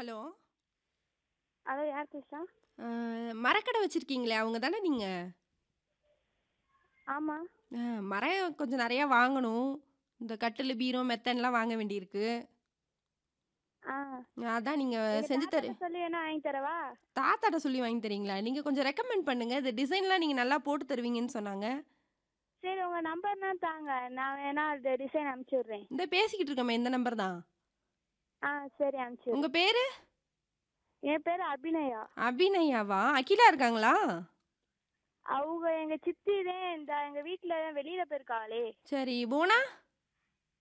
Hello. Hello யார் பேசுறா? அ மரக்கடை வச்சிருக்கீங்களே, அவங்க தானே நீங்க? ஆமா. அ மரம் கொஞ்சம் நெறையா வாங்கணும். இந்த கட்டிலு, பீரோ, மெத்தன்லாம் வாங்க வேண்டியிருக்கு. ஆ. அதான் நீங்க எங்க செஞ்சு தரு தாத்தாட்ட சொல்லி வேணா வாங்கி தரவா? தாத்தாட்ட சொல்லி வாங்கி தரீங்களா? நீங்க கொஞ்சம் ரெக்கமெண்ட் பண்ணுங்க. இந்த டிசைன்லாம் நீங்க நல்லா போட்டு தருவீங்கன்னு சொன்னாங்க. சரி உங்க நம்பர்னா தாங்க. நான் வேணா அந்த டிசைன் அனுப்பிச்சு விடுறேன். இந்த பேசிக்கிட்டு இருக்கோமே இந்த நம்பர் தான். ஆ சரி அனுப்பிச்சு உங்க விடுறேன். பேரு? என் பேரு அபிநயா. அபிநயாவா? அகிலா இருக்காங்களா? அவங்க எங்க சித்தி தான் இந்த எங்க வீட்ல வெளியில போயிருக்காளே. சரி. புவனா?